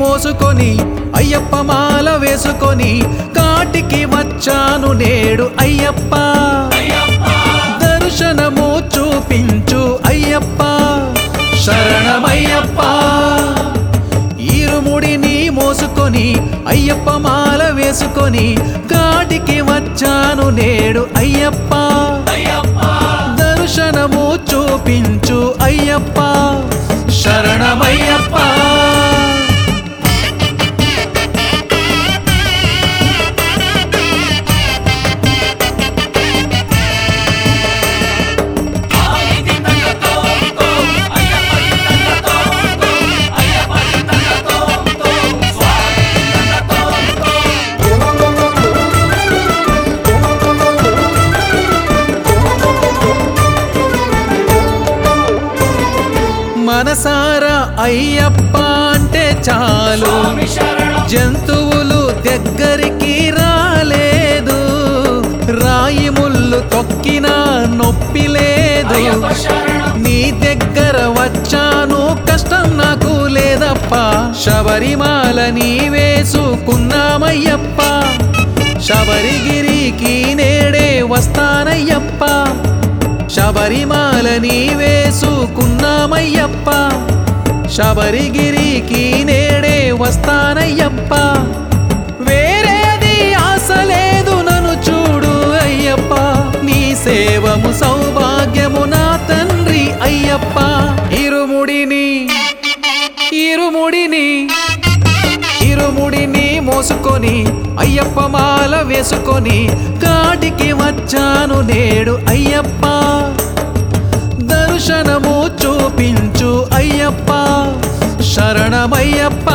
మోసుకొని అయ్యప్ప మాల వేసుకొని కాటికి వచ్చాను నేడు అయ్యప్ప దర్శనము చూపించు అయ్యప్ప శరణమయ్యప్ప ఈరుముడిని మోసుకొని అయ్యప్ప మాల వేసుకొని కాటికి వచ్చాను నేడు అయ్యప్ప దర్శనము చూపించు అయ్యప్ప శరణమయ్యప్ప మనసారా అయ్యప్ప అంటే చాలు జంతువులు దగ్గరికి రాలేదు రాయి ముళ్ళు తొక్కినా నొప్పి లేదు నీ దగ్గర వచ్చాను కష్టం నాకు లేదప్పా శబరిమాల నీ వేసుకున్నామయ్యప్ప శబరిగిరికి నేడే వస్తానయ్యప్ప శబరిమాల నీ వేసుకున్నామయ్యప్ప శబరిగిరికి నేడే వస్తానయ్యప్ప వేరేది ఆశ లేదు నన్ను చూడు అయ్యప్ప నీ సేవము సౌభాగ్యము నా తండ్రి అయ్యప్ప ఇరుముడిని ఇరుముడిని ఇరుముడిని మోసుకొని అయ్యప్ప మాల వేసుకొని కాటికి వచ్చాను నేడు అయ్యప్ప దర్శనము చూపించు అయ్యప్ప శరణమయ్యప్ప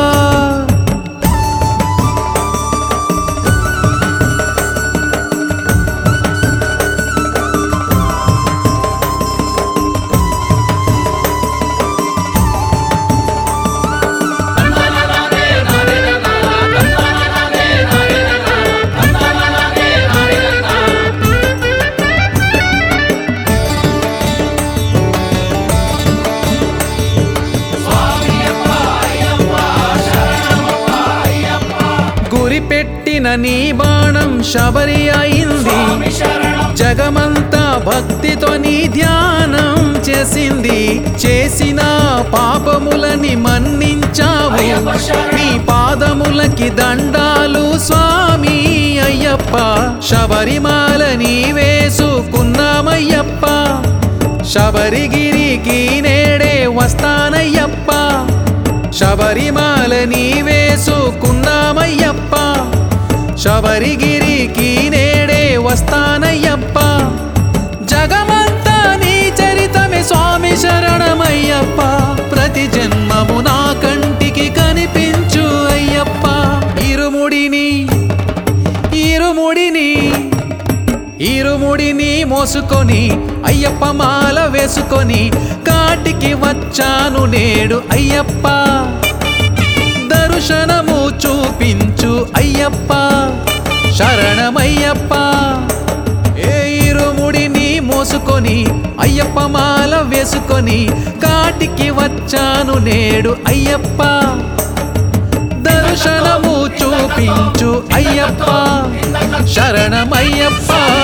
గురి పెట్టిన నీ బాణం శబరి అయింది జగమంతా భక్తితో నీ ధ్యానం చేసింది చేసిన పాపములని మన్నించావు నీ పాదములకి దండాలు స్వామి అయ్యప్ప శబరిమాల నీ వేసుకున్నామయ్యప్ప శబరిగిరికి నేడే వస్తానయ్యప్ప శబరిమాల నీ వేసుకున్నామయ్యప్ప శబరిగిరికి నేడే వస్తానయ్యప్ప జగమంతా నీ చరితమే స్వామి శరణమయ్యప్ప ప్రతి జన్మము నా కంటికి కనిపించు అయ్యప్ప ఇరుముడిని ఇరుముడిని ఇరుముడిని మోసుకొని అయ్యప్ప మాల వేసుకొని కాటికి వచ్చాను నేడు అయ్యప్ప దర్శనము చూపించు అయ్యప్ప శరణమయ్యప్ప ఏ ఇరుముడిని మోసుకొని అయ్యప్ప మాల వేసుకొని కాటికి వచ్చాను నేడు అయ్యప్ప దర్శనము చూపించు అయ్యప్ప శరణమయ్యప్ప